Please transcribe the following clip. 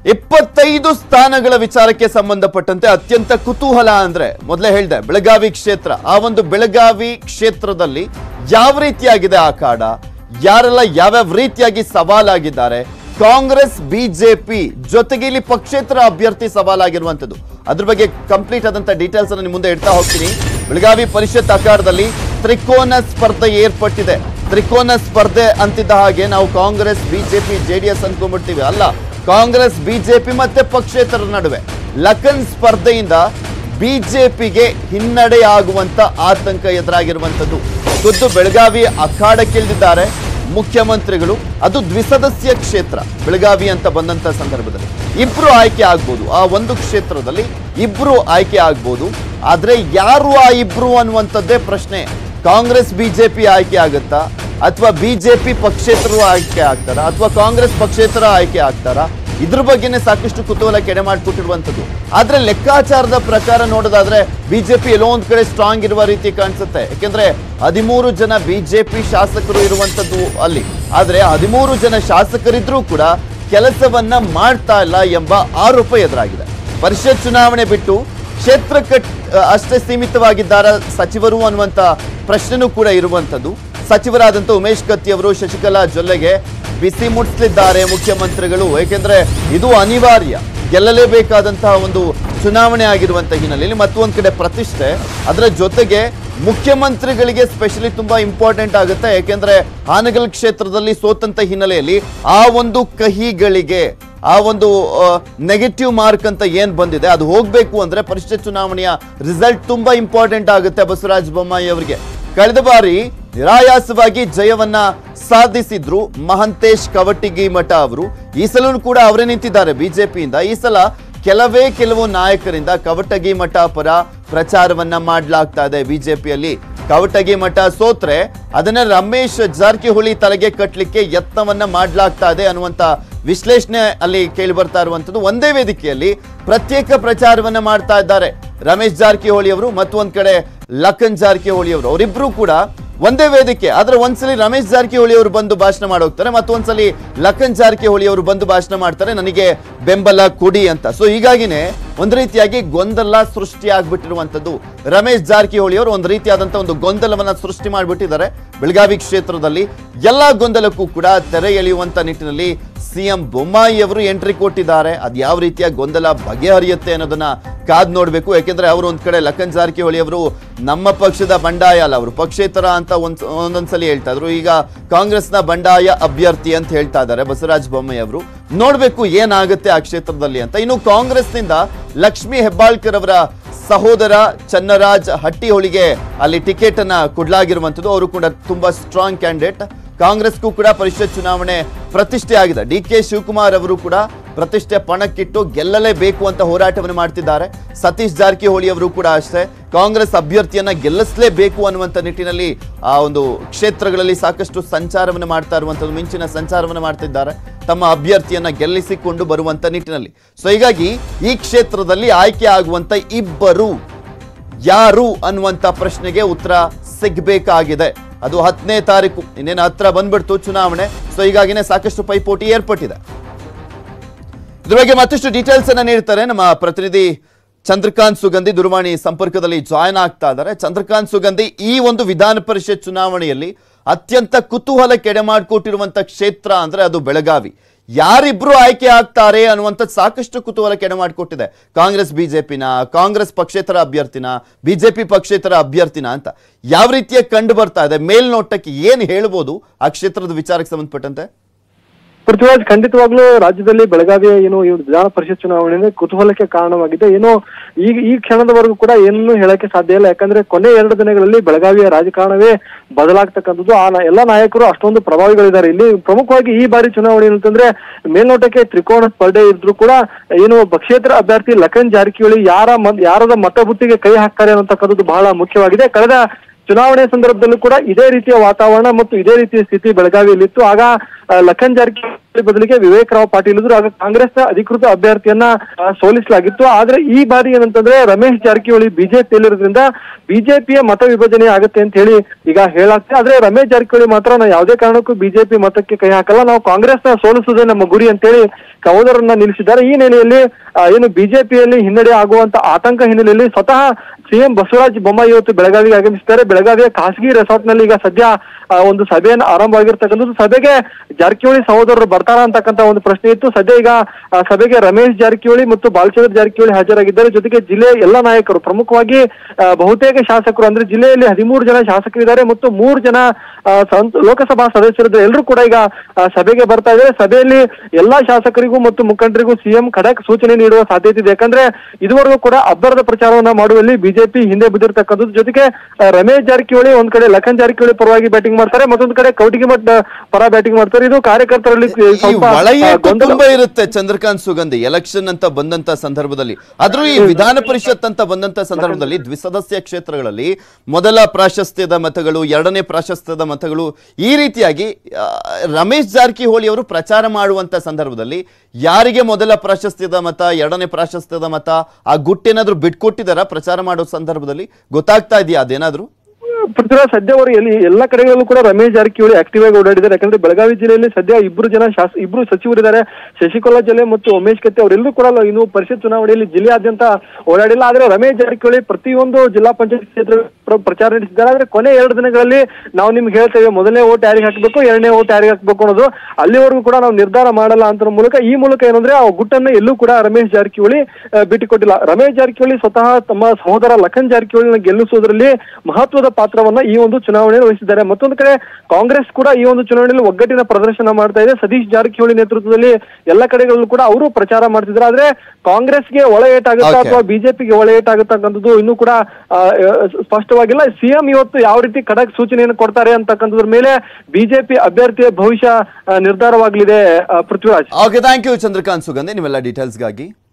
ಇಪ್ಪತ್ತೈದು ಸ್ಥಾನಗಳ ವಿಚಾರಕ್ಕೆ ಸಂಬಂಧಪಟ್ಟಂತೆ ಅತ್ಯಂತ ಕುತೂಹಲ ಅಂದ್ರೆ ಮೊದಲೇ ಹೇಳ್ದೆ ಬೆಳಗಾವಿ ಕ್ಷೇತ್ರ ಆ ಒಂದು ಬೆಳಗಾವಿ ಕ್ಷೇತ್ರದಲ್ಲಿ ಯಾವ ರೀತಿಯಾಗಿದೆ ಆ ಕಾಡ ಯಾರೆಲ್ಲ ಯಾವ್ಯಾವ ರೀತಿಯಾಗಿ ಸವಾಲಾಗಿದ್ದಾರೆ ಕಾಂಗ್ರೆಸ್ ಬಿಜೆಪಿ ಜೊತೆಗೆ ಇಲ್ಲಿ ಪಕ್ಷೇತರ ಅಭ್ಯರ್ಥಿ ಸವಾಲಾಗಿರುವಂತದ್ದು ಅದ್ರ ಬಗ್ಗೆ ಕಂಪ್ಲೀಟ್ ಆದಂತ ಡೀಟೇಲ್ಸ್ ಅನ್ನು ನಿಮ್ಮ ಮುಂದೆ ಇಡ್ತಾ ಹೋಗ್ತೀನಿ ಬೆಳಗಾವಿ ಪರಿಷತ್ ಆಕಾರದಲ್ಲಿ ತ್ರಿಕೋನ ಸ್ಪರ್ಧೆ ಏರ್ಪಟ್ಟಿದೆ ತ್ರಿಕೋನ ಸ್ಪರ್ಧೆ ಅಂತಿದ್ದ ಹಾಗೆ ನಾವು ಕಾಂಗ್ರೆಸ್ ಬಿಜೆಪಿ ಜೆಡಿಎಸ್ ಅನ್ಕೊಂಡ್ಬಿಡ್ತೀವಿ ಅಲ್ಲ ಕಾಂಗ್ರೆಸ್ ಬಿಜೆಪಿ ಮತ್ತೆ ಪಕ್ಷೇತರ ನಡುವೆ ಲಖನ್ ಸ್ಪರ್ಧೆಯಿಂದ ಬಿಜೆಪಿಗೆ ಹಿನ್ನಡೆಯಾಗುವಂತ ಆತಂಕ ಎದುರಾಗಿರುವಂತದ್ದು ಖುದ್ದು ಬೆಳಗಾವಿ ಅಖಾಡಕ್ಕಿಳಿದಿದ್ದಾರೆ ಮುಖ್ಯಮಂತ್ರಿಗಳು ಅದು ದ್ವಿಸದಸ್ಯ ಕ್ಷೇತ್ರ ಬೆಳಗಾವಿ ಅಂತ ಬಂದಂತ ಸಂದರ್ಭದಲ್ಲಿ ಇಬ್ರು ಆಯ್ಕೆ ಆಗ್ಬೋದು ಆ ಒಂದು ಕ್ಷೇತ್ರದಲ್ಲಿ ಇಬ್ರು ಆಯ್ಕೆ ಆಗ್ಬೋದು ಆದ್ರೆ ಯಾರು ಆ ಇಬ್ರು ಅನ್ನುವಂಥದ್ದೇ ಪ್ರಶ್ನೆ ಕಾಂಗ್ರೆಸ್ ಬಿಜೆಪಿ ಆಯ್ಕೆ ಆಗುತ್ತಾ ಅಥವಾ ಬಿಜೆಪಿ ಪಕ್ಷೇತರರು ಆಯ್ಕೆ ಆಗ್ತಾರ ಅಥವಾ ಕಾಂಗ್ರೆಸ್ ಪಕ್ಷೇತರ ಆಯ್ಕೆ ಆಗ್ತಾರ ಇದ್ರ ಬಗ್ಗೆನೇ ಸಾಕಷ್ಟು ಕುತೂಹಲ ಕೆಡೆ ಮಾಡಿಕೊಟ್ಟಿರುವಂಥದ್ದು ಆದ್ರೆ ಲೆಕ್ಕಾಚಾರದ ಪ್ರಕಾರ ನೋಡೋದಾದ್ರೆ ಬಿಜೆಪಿ ಎಲ್ಲೋ ಒಂದ್ ಕಡೆ ಸ್ಟ್ರಾಂಗ್ ಇರುವ ರೀತಿ ಕಾಣಿಸುತ್ತೆ ಯಾಕೆಂದ್ರೆ ಹದಿಮೂರು ಜನ ಬಿಜೆಪಿ ಶಾಸಕರು ಇರುವಂತದ್ದು ಅಲ್ಲಿ ಆದ್ರೆ ಹದಿಮೂರು ಜನ ಶಾಸಕರಿದ್ರೂ ಕೂಡ ಕೆಲಸವನ್ನ ಮಾಡ್ತಾ ಇಲ್ಲ ಎಂಬ ಆರೋಪ ಎದುರಾಗಿದೆ ಪರಿಷತ್ ಚುನಾವಣೆ ಬಿಟ್ಟು ಕ್ಷೇತ್ರಕ್ಕೆ ಅಷ್ಟೇ ಸೀಮಿತವಾಗಿದ್ದಾರ ಸಚಿವರು ಅನ್ನುವಂತ ಪ್ರಶ್ನೆನೂ ಕೂಡ ಇರುವಂತದ್ದು ಸಚಿವರಾದಂಥ ಉಮೇಶ್ ಕತ್ತಿ ಅವರು ಶಶಿಕಲಾ ಜೊಲ್ಲೆಗೆ ಬಿಸಿ ಮುಟ್ಟಿಸಲಿದ್ದಾರೆ ಮುಖ್ಯಮಂತ್ರಿಗಳು ಏಕೆಂದ್ರೆ ಇದು ಅನಿವಾರ್ಯ ಗೆಲ್ಲಲೇಬೇಕಾದಂತಹ ಒಂದು ಚುನಾವಣೆ ಆಗಿರುವಂತ ಹಿನ್ನೆಲೆಯಲ್ಲಿ ಮತ್ತೊಂದು ಕಡೆ ಪ್ರತಿಷ್ಠೆ ಅದರ ಜೊತೆಗೆ ಮುಖ್ಯಮಂತ್ರಿಗಳಿಗೆ ಸ್ಪೆಷಲಿ ತುಂಬಾ ಇಂಪಾರ್ಟೆಂಟ್ ಆಗುತ್ತೆ ಯಾಕೆಂದ್ರೆ ಹಾನಗಲ್ ಕ್ಷೇತ್ರದಲ್ಲಿ ಸೋತಂತ ಹಿನ್ನೆಲೆಯಲ್ಲಿ ಆ ಒಂದು ಕಹಿಗಳಿಗೆ ಆ ಒಂದು ನೆಗೆಟಿವ್ ಮಾರ್ಕ್ ಅಂತ ಏನ್ ಬಂದಿದೆ ಅದು ಹೋಗ್ಬೇಕು ಅಂದ್ರೆ ಪರಿಷತ್ ಚುನಾವಣೆಯ ರಿಸಲ್ಟ್ ತುಂಬಾ ಇಂಪಾರ್ಟೆಂಟ್ ಆಗುತ್ತೆ ಬಸವರಾಜ ಬೊಮ್ಮಾಯಿ ಅವರಿಗೆ ಕಳೆದ ಬಾರಿ ನಿರಾಯಾಸವಾಗಿ ಜಯವನ್ನ ಸಾಧಿಸಿದ್ರು ಮಹಂತೇಶ್ ಕವಟಿಗಿ ಮಠ ಅವರು ಈ ಸಲೂ ಕೂಡ ಅವರೇ ನಿಂತಿದ್ದಾರೆ ಬಿಜೆಪಿಯಿಂದ ಈ ಸಲ ಕೆಲವೇ ಕೆಲವು ನಾಯಕರಿಂದ ಕವಟಗಿ ಮಠ ಪರ ಪ್ರಚಾರವನ್ನ ಮಾಡಲಾಗ್ತಾ ಇದೆ ಬಿಜೆಪಿಯಲ್ಲಿ ಕವಟಗಿ ಮಠ ಸೋತ್ರೆ ಅದನ್ನ ರಮೇಶ್ ಜಾರಕಿಹೊಳಿ ತಲೆಗೆ ಕಟ್ಟಲಿಕ್ಕೆ ಯತ್ನವನ್ನ ಮಾಡಲಾಗ್ತಾ ಇದೆ ಅನ್ನುವಂತ ವಿಶ್ಲೇಷಣೆ ಅಲ್ಲಿ ಕೇಳಿ ಬರ್ತಾ ಇರುವಂತದ್ದು ಒಂದೇ ವೇದಿಕೆಯಲ್ಲಿ ಪ್ರತ್ಯೇಕ ಪ್ರಚಾರವನ್ನ ಮಾಡ್ತಾ ಇದ್ದಾರೆ ರಮೇಶ್ ಜಾರಕಿಹೊಳಿ ಅವರು ಮತ್ತೊಂದ್ ಕಡೆ ಲಖನ್ ಜಾರಕಿಹೊಳಿ ಅವರು ಅವರಿಬ್ರು ಕೂಡ ಒಂದೇ ವೇದಿಕೆ ಆದ್ರೆ ಒಂದ್ಸಲಿ ರಮೇಶ್ ಜಾರಕಿಹೊಳಿ ಅವರು ಬಂದು ಭಾಷಣ ಮಾಡೋಗ್ತಾರೆ ಮತ್ತೊಂದ್ಸಲಿ ಲಖನ್ ಜಾರಕಿಹೊಳಿ ಅವರು ಬಂದು ಭಾಷಣ ಮಾಡ್ತಾರೆ ನನಗೆ ಬೆಂಬಲ ಕೊಡಿ ಅಂತ ಸೊ ಹೀಗಾಗಿನೇ ಒಂದ್ ರೀತಿಯಾಗಿ ಗೊಂದಲ ಸೃಷ್ಟಿ ಆಗ್ಬಿಟ್ಟಿರುವಂತದ್ದು ರಮೇಶ್ ಜಾರಕಿಹೊಳಿ ಅವರು ಒಂದು ರೀತಿಯಾದಂತಹ ಒಂದು ಗೊಂದಲವನ್ನ ಸೃಷ್ಟಿ ಮಾಡಿಬಿಟ್ಟಿದ್ದಾರೆ ಬೆಳಗಾವಿ ಕ್ಷೇತ್ರದಲ್ಲಿ ಎಲ್ಲಾ ಗೊಂದಲಕ್ಕೂ ಕೂಡ ತೆರೆ ಎಳೆಯುವಂತ ನಿಟ್ಟಿನಲ್ಲಿ ಸಿಎಂ ಬೊಮ್ಮಾಯಿ ಅವರು ಎಂಟ್ರಿ ಕೊಟ್ಟಿದ್ದಾರೆ ಅದು ಯಾವ ರೀತಿಯ ಗೊಂದಲ ಬಗೆಹರಿಯುತ್ತೆ ಅನ್ನೋದನ್ನ ಕಾದ್ ನೋಡ್ಬೇಕು ಯಾಕೆಂದ್ರೆ ಅವರು ಒಂದ್ ಕಡೆ ಲಖನ್ ಜಾರಕಿಹೊಳಿ ಅವರು ನಮ್ಮ ಪಕ್ಷದ ಬಂಡಾಯ ಅಲ್ಲ ಅವರು ಪಕ್ಷೇತರ ಅಂತ ಒಂದ್ ಒಂದೊಂದ್ಸಲಿ ಹೇಳ್ತಾ ಇದ್ರು ಈಗ ಕಾಂಗ್ರೆಸ್ನ ಬಂಡಾಯ ಅಭ್ಯರ್ಥಿ ಅಂತ ಹೇಳ್ತಾ ಇದ್ದಾರೆ ಬಸವರಾಜ ಬೊಮ್ಮಾಯಿ ಅವರು ನೋಡ್ಬೇಕು ಏನಾಗುತ್ತೆ ಆ ಕ್ಷೇತ್ರದಲ್ಲಿ ಅಂತ ಇನ್ನು ಕಾಂಗ್ರೆಸ್ನಿಂದ ಲಕ್ಷ್ಮಿ ಹೆಬ್ಬಾಳ್ಕರ್ ಅವರ ಸಹೋದರ ಚನ್ನರಾಜ್ ಹಟ್ಟಿಹೊಳಿಗೆ ಅಲ್ಲಿ ಟಿಕೆಟ್ ಅನ್ನ ಕೊಡ್ಲಾಗಿರುವಂತದ್ದು ಅವರು ಕೂಡ ತುಂಬಾ ಸ್ಟ್ರಾಂಗ್ ಕ್ಯಾಂಡಿಡೇಟ್ ಕಾಂಗ್ರೆಸ್ಗೂ ಕೂಡ ಪರಿಷತ್ ಚುನಾವಣೆ ಪ್ರತಿಷ್ಠೆ ಆಗಿದೆ ಡಿ ಕೆ ಶಿವಕುಮಾರ್ ಅವರು ಕೂಡ ಪ್ರತಿಷ್ಠೆ ಪಣಕ್ಕಿಟ್ಟು ಗೆಲ್ಲಲೇಬೇಕು ಅಂತ ಹೋರಾಟವನ್ನು ಮಾಡ್ತಿದ್ದಾರೆ ಸತೀಶ್ ಜಾರಕಿಹೊಳಿ ಅವರು ಕೂಡ ಅಷ್ಟೇ ಕಾಂಗ್ರೆಸ್ ಅಭ್ಯರ್ಥಿಯನ್ನ ಗೆಲ್ಲಿಸಲೇಬೇಕು ಅನ್ನುವಂಥ ನಿಟ್ಟಿನಲ್ಲಿ ಆ ಒಂದು ಕ್ಷೇತ್ರಗಳಲ್ಲಿ ಸಾಕಷ್ಟು ಸಂಚಾರವನ್ನು ಮಾಡ್ತಾ ಇರುವಂಥದ್ದು ಮಿಂಚಿನ ಸಂಚಾರವನ್ನು ಮಾಡ್ತಿದ್ದಾರೆ ತಮ್ಮ ಅಭ್ಯರ್ಥಿಯನ್ನ ಗೆಲ್ಲಿಸಿಕೊಂಡು ಬರುವಂತ ನಿಟ್ಟಿನಲ್ಲಿ ಸೊ ಹೀಗಾಗಿ ಈ ಕ್ಷೇತ್ರದಲ್ಲಿ ಆಯ್ಕೆ ಆಗುವಂತ ಇಬ್ಬರು ಯಾರು ಅನ್ನುವಂತ ಪ್ರಶ್ನೆಗೆ ಉತ್ತರ ಸಿಗ್ಬೇಕಾಗಿದೆ ಅದು ಹತ್ತನೇ ತಾರೀಕು ಇನ್ನೇನು ಹತ್ರ ಬಂದ್ಬಿಡ್ತು ಚುನಾವಣೆ ಸೊ ಹೀಗಾಗಿನೇ ಸಾಕಷ್ಟು ಪೈಪೋಟಿ ಏರ್ಪಟ್ಟಿದೆ ಇದ್ರ ಬಗ್ಗೆ ಮತ್ತಷ್ಟು ಡೀಟೇಲ್ಸ್ ಅನ್ನ ನೀಡ್ತಾರೆ ನಮ್ಮ ಪ್ರತಿನಿಧಿ ಚಂದ್ರಕಾಂತ್ ಸುಗಂಧಿ ದೂರವಾಣಿ ಸಂಪರ್ಕದಲ್ಲಿ ಜಾಯ್ನ್ ಆಗ್ತಾ ಇದ್ದಾರೆ ಚಂದ್ರಕಾಂತ್ ಸುಗಂಧಿ ಈ ಒಂದು ವಿಧಾನ ಪರಿಷತ್ ಚುನಾವಣೆಯಲ್ಲಿ ಅತ್ಯಂತ ಕುತೂಹಲ ಕೆಡೆ ಮಾಡಿಕೊಟ್ಟಿರುವಂತ ಕ್ಷೇತ್ರ ಅಂದ್ರೆ ಅದು ಬೆಳಗಾವಿ ಯಾರಿಬ್ರು ಆಯ್ಕೆ ಆಗ್ತಾರೆ ಅನ್ನುವಂಥ ಸಾಕಷ್ಟು ಕುತೂಹಲ ಕೆಡೆ ಮಾಡಿಕೊಟ್ಟಿದೆ ಕಾಂಗ್ರೆಸ್ ಬಿಜೆಪಿನ ಕಾಂಗ್ರೆಸ್ ಪಕ್ಷೇತರ ಅಭ್ಯರ್ಥಿನ ಬಿಜೆಪಿ ಪಕ್ಷೇತರ ಅಭ್ಯರ್ಥಿನ ಅಂತ ಯಾವ ರೀತಿಯ ಕಂಡು ಬರ್ತಾ ಇದೆ ಮೇಲ್ನೋಟಕ್ಕೆ ಏನು ಹೇಳ್ಬೋದು ಆ ಕ್ಷೇತ್ರದ ವಿಚಾರಕ್ಕೆ ಸಂಬಂಧಪಟ್ಟಂತೆ ಪೃಥ್ವಿರಾಜ್ ಖಂಡಿತವಾಗ್ಲೂ ರಾಜ್ಯದಲ್ಲಿ ಬೆಳಗಾವಿಯ ಏನು ಈ ವಿಧಾನ ಪರಿಷತ್ ಚುನಾವಣೆ ಕುತೂಹಲಕ್ಕೆ ಕಾರಣವಾಗಿದೆ ಏನು ಈಗ ಈ ಕ್ಷಣದವರೆಗೂ ಕೂಡ ಏನನ್ನು ಹೇಳಕ್ಕೆ ಸಾಧ್ಯ ಇಲ್ಲ ಯಾಕಂದ್ರೆ ಕೊನೆ ಎರಡು ದಿನಗಳಲ್ಲಿ ಬೆಳಗಾವಿಯ ರಾಜಕಾರಣವೇ ಬದಲಾಗ್ತಕ್ಕಂಥದ್ದು ಆ ನ- ಎಲ್ಲ ನಾಯಕರು ಅಷ್ಟೊಂದು ಪ್ರಭಾವಿಗಳಿದ್ದಾರೆ ಇಲ್ಲಿ ಪ್ರಮುಖವಾಗಿ ಈ ಬಾರಿ ಚುನಾವಣೆ ಏನಂತಂದ್ರೆ ಮೇಲ್ನೋಟಕ್ಕೆ ತ್ರಿಕೋನ ಸ್ಪರ್ಧೆ ಇದ್ರು ಕೂಡ ಏನು ಪಕ್ಷೇತರ ಅಭ್ಯರ್ಥಿ ಲಖನ್ ಜಾರಕಿಹೊಳಿ ಯಾರ ಮ- ಯಾರದ ಮತಬುತ್ತಿಗೆ ಕೈ ಹಾಕ್ತಾರೆ ಅನ್ನತಕ್ಕಂಥದ್ದು ಬಹಳ ಮುಖ್ಯವಾಗಿದೆ ಕಳೆದ ಚುನಾವಣೆ ಸಂದರ್ಭದಲ್ಲೂ ಕೂಡ ಇದೇ ರೀತಿಯ ವಾತಾವರಣ ಮತ್ತು ಇದೇ ರೀತಿಯ ಸ್ಥಿತಿ ಬೆಳಗಾವಿಯಲ್ಲಿತ್ತು ಆಗ ಆ, ಲಖನ್ ಜಾರಕಿಹೊಳಿ ಬದಲಿಗೆ ವಿವೇಕ್ ರಾವ್ ಪಾಟೀಲ್ ಇದ್ರು ಆಗ ಕಾಂಗ್ರೆಸ್ನ ಅಧಿಕೃತ ಅಭ್ಯರ್ಥಿಯನ್ನ ಆ, ಸೋಲಿಸಲಾಗಿತ್ತು ಆದ್ರೆ ಈ ಬಾರಿ ಏನಂತಂದ್ರೆ ರಮೇಶ್ ಜಾರಕಿಹೊಳಿ ಬಿಜೆಪಿಯಲ್ಲಿರೋದ್ರಿಂದ ಬಿಜೆಪಿಯ ಮತ ವಿಭಜನೆ ಆಗುತ್ತೆ ಅಂತ ಹೇಳಿ ಈಗ ಹೇಳಾಗ್ತದೆ ಆದ್ರೆ ರಮೇಶ್ ಜಾರಕಿಹೊಳಿ ಮಾತ್ರ ನಾವು ಯಾವುದೇ ಕಾರಣಕ್ಕೂ ಬಿಜೆಪಿ ಮತಕ್ಕೆ ಕೈ ಹಾಕಲ್ಲ ನಾವು ಕಾಂಗ್ರೆಸ್ನ ಸೋಲಿಸುವುದೇ ನಮ್ಮ ಗುರಿ ಅಂತೇಳಿ ಸಹೋದರನ್ನ ನಿಲ್ಲಿಸಿದ್ದಾರೆ ಈ ನೆಲೆಯಲ್ಲಿ ಆ, ಏನು ಬಿಜೆಪಿಯಲ್ಲಿ ಹಿನ್ನಡೆ ಆಗುವಂತ ಆತಂಕ ಹಿನ್ನೆಲೆಯಲ್ಲಿ ಸ್ವತಃ ಸಿಎಂ ಬಸವರಾಜ ಬೊಮ್ಮಾಯಿ ಇವತ್ತು ಬೆಳಗಾವಿಗೆ ಆಗಮಿಸಿದ್ದಾರೆ ಬೆಳಗಾವಿಯ ಖಾಸಗಿ ರೆಸಾರ್ಟ್ ನಲ್ಲಿ ಈಗ ಸದ್ಯ ಆ, ಒಂದು ಸಭೆಯನ್ನು ಆರಂಭವಾಗಿರ್ತಕ್ಕಂಥದ್ದು ಸಭೆಗೆ ಜಾರಕಿಹೊಳಿ ಸಹೋದರರು ಬರ್ತಾರ ಅಂತಕ್ಕಂಥ ಒಂದು ಪ್ರಶ್ನೆ ಇತ್ತು ಸದ್ಯ ಈಗ ಆ, ಸಭೆಗೆ ರಮೇಶ್ ಜಾರಕಿಹೊಳಿ ಮತ್ತು ಬಾಲಚಂದ್ರ ಜಾರಕಿಹೊಳಿ ಹಾಜರಾಗಿದ್ದಾರೆ ಜೊತೆಗೆ ಜಿಲ್ಲೆಯ ಎಲ್ಲ ನಾಯಕರು ಪ್ರಮುಖವಾಗಿ ಆ, ಬಹುತೇಕ ಶಾಸಕರು ಅಂದ್ರೆ ಜಿಲ್ಲೆಯಲ್ಲಿ ಹದಿಮೂರು ಜನ ಶಾಸಕರಿದ್ದಾರೆ ಮತ್ತು ಮೂರು ಜನ ಆ, ಸಂತ- ಲೋಕಸಭಾ ಸದಸ್ಯರಿದ್ದಾರೆ ಎಲ್ಲರೂ ಕೂಡ ಈಗ ಆ, ಸಭೆಗೆ ಬರ್ತಾ ಇದ್ದಾರೆ ಸಭೆಯಲ್ಲಿ ಎಲ್ಲಾ ಶಾಸಕರಿಗೂ ಮತ್ತು ಮುಖಂಡರಿಗೂ ಸಿಎಂ ಖಡಕ್ ಸೂಚನೆ ನೀಡುವ ಸಾಧ್ಯತೆ ಇದೆ ಯಾಕಂದ್ರೆ ಇದುವರೆಗೂ ಕೂಡ ಅಬ್ಬರದ ಪ್ರಚಾರವನ್ನ ಮಾಡುವಲ್ಲಿ ಬಿಜೆಪಿ ಹಿಂದೆ ಬಿದ್ದಿರ್ತಕ್ಕಂಥದ್ದು ಜೊತೆಗೆ ಆ, ರಮೇಶ್ ಜಾರಕಿಹೊಳಿ ಒಂದ್ ಕಡೆ ಲಖನ್ ಜಾರಕಿಹೊಳಿ ಪರವಾಗಿ ಬ್ಯಾಟಿಂಗ್ ಮಾಡ್ತಾರೆ ಮತ್ತೊಂದ್ ಕಡೆ ಕೌಟಿಗಿಮಠ್ ಪರ ಬ್ಯಾಟಿಂಗ್ ಮಾಡ್ತಾರೆ ಇದು ಕಾರ್ಯಕರ್ತರಲ್ಲಿ ಈ ಸ್ವಲ್ಪ ಆ, ಒಳಯೇಟು ಗೊಂದಲ ತುಂಬಾ ಇರುತ್ತೆ ಚಂದ್ರಕಾಂತ್ ಸುಗಂಧಿ ಎಲೆಕ್ಷನ್ ಅಂತ ಬಂದಂತ ಸಂದರ್ಭದಲ್ಲಿ ಆದ್ರೂ ಈ ವಿಧಾನ ಪರಿಷತ್ ಅಂತ ಬಂದಂತ ಸಂದರ್ಭದಲ್ಲಿ ದ್ವಿಸದಸ್ಯ ಕ್ಷೇತ್ರಗಳಲ್ಲಿ ಮೊದಲ ಪ್ರಾಶಸ್ತ್ಯದ ಮತಗಳು ಎರಡನೇ ಪ್ರಾಶಸ್ತ್ಯದ ಮತಗಳು ಈ ರೀತಿಯಾಗಿ ಆ, ರಮೇಶ್ ಜಾರಕಿಹೊಳಿ ಅವರು ಪ್ರಚಾರ ಮಾಡುವಂತ ಸಂದರ್ಭದಲ್ಲಿ ಯಾರಿಗೆ ಮೊದಲ ಪ್ರಾಶಸ್ತ್ಯದ ಮತ ಎರಡನೇ ಪ್ರಾಶಸ್ತ್ಯದ ಮತ ಆ ಗುಟ್ಟೇನಾದ್ರೂ ಬಿಟ್ಕೊಟ್ಟಿದಾರ ಪ್ರಚಾರ ಮಾಡೋ ಸಂದರ್ಭದಲ್ಲಿ ಗೊತ್ತಾಗ್ತಾ ಇದೆಯಾ ಅದೇನಾದ್ರೂ ಪೃಥ್ವಿರಾಜ್ ಸದ್ಯ ಅವರು ಎಲ್ಲಿ ಎಲ್ಲ ಕಡೆಗಳಲ್ಲೂ ಕೂಡ ರಮೇಶ್ ಜಾರಕಿಹೊಳಿ ಆಕ್ಟಿವ್ ಆಗಿ ಓಡಾಡಿದ್ದಾರೆ ಯಾಕಂದ್ರೆ ಬೆಳಗಾವಿ ಜಿಲ್ಲೆಯಲ್ಲಿ ಸದ್ಯ ಇಬ್ರು ಜನ ಶಾಸ ಇಬ್ರು ಸಚಿವರಿದ್ದಾರೆ ಶಶಿಕಲಾ ಜೊಲ್ಲೆ ಮತ್ತು ಉಮೇಶ್ ಕತ್ತಿ ಅವರೆಲ್ಲರೂ ಕೂಡ ಇನ್ನು ಪರಿಷತ್ ಚುನಾವಣೆಯಲ್ಲಿ ಜಿಲ್ಲೆಯಾದ್ಯಂತ ಓಡಾಡಿಲ್ಲ ಆದ್ರೆ ರಮೇಶ್ ಜಾರಕಿಹೊಳಿ ಪ್ರತಿಯೊಂದು ಜಿಲ್ಲಾ ಪಂಚಾಯತ್ ಕ್ಷೇತ್ರ ಪ್ರ- ಪ್ರಚಾರ ನಡೆಸಿದ್ದಾರೆ ಆದ್ರೆ ಕೊನೆ ಎರಡು ದಿನಗಳಲ್ಲಿ ನಾವು ನಿಮ್ಗೆ ಹೇಳ್ತೇವೆ ಮೊದಲನೇ ಓಟ್ ಯಾರಿಗೆ ಹಾಕಬೇಕು ಎರಡನೇ ಓಟ್ ಯಾರಿಗೆ ಹಾಕಬೇಕು ಅನ್ನೋದು ಅಲ್ಲಿವರೆಗೂ ಕೂಡ ನಾವು ನಿರ್ಧಾರ ಮಾಡಲ್ಲ ಅಂತ ಮೂಲಕ ಈ ಮೂಲಕ ಏನಂದ್ರೆ ಆ ಗುಟ್ಟನ್ನು ಎಲ್ಲೂ ಕೂಡ ರಮೇಶ್ ಜಾರಕಿಹೊಳಿ ಆ, ಬಿಟ್ಟುಕೊಟ್ಟಿಲ್ಲ ರಮೇಶ್ ಜಾರಕಿಹೊಳಿ ಸ್ವತಃ ತಮ್ಮ ಸಹೋದರ ಲಖನ್ ಜಾರಕಿಹೊಳಿನ ಗೆಲ್ಲಿಸುವುದರಲ್ಲಿ ಮಹತ್ವದ ಪಾತ್ರವನ್ನ ಈ ಒಂದು ಚುನಾವಣೆಯಲ್ಲಿ ವಹಿಸಿದ್ದಾರೆ ಮತ್ತೊಂದು ಕಡೆ ಕಾಂಗ್ರೆಸ್ ಕೂಡ ಈ ಒಂದು ಚುನಾವಣೆಯಲ್ಲಿ ಒಗ್ಗಟ್ಟಿನ ಪ್ರದರ್ಶನ ಮಾಡ್ತಾ ಇದೆ ಸತೀಶ್ ಜಾರಕಿಹೊಳಿ ನೇತೃತ್ವದಲ್ಲಿ ಎಲ್ಲ ಕಡೆಗಳಲ್ಲೂ ಕೂಡ ಅವರು ಪ್ರಚಾರ ಮಾಡ್ತಿದ್ದಾರೆ ಆದ್ರೆ ಕಾಂಗ್ರೆಸ್ಗೆ ಒಳ ಏಟಾಗುತ್ತಾ Okay. ಅಥವಾ ಬಿಜೆಪಿಗೆ ಒಳ ಏಟಾಗುತ್ತಕ್ಕಂಥದ್ದು ಇನ್ನೂ ಕೂಡ ಆ, ಆ, ಸ್ಪಷ್ಟವಾಗಿಲ್ಲ ಸಿಎಂ ಇವತ್ತು ಯಾವ ರೀತಿ ಖಡಕ್ ಸೂಚನೆಯನ್ನು ಕೊಡ್ತಾರೆ ಅಂತಕ್ಕಂಥದ್ರ ಮೇಲೆ ಬಿಜೆಪಿ ಅಭ್ಯರ್ಥಿಯ ಭವಿಷ್ಯ ಆ, ನಿರ್ಧಾರವಾಗಲಿದೆ ಆ, Prithviraj okay thank you Chandrakant Sugandhi ನೀವೆಲ್ಲ ಡೀಟೇಲ್ಸ್ಗಾಗಿ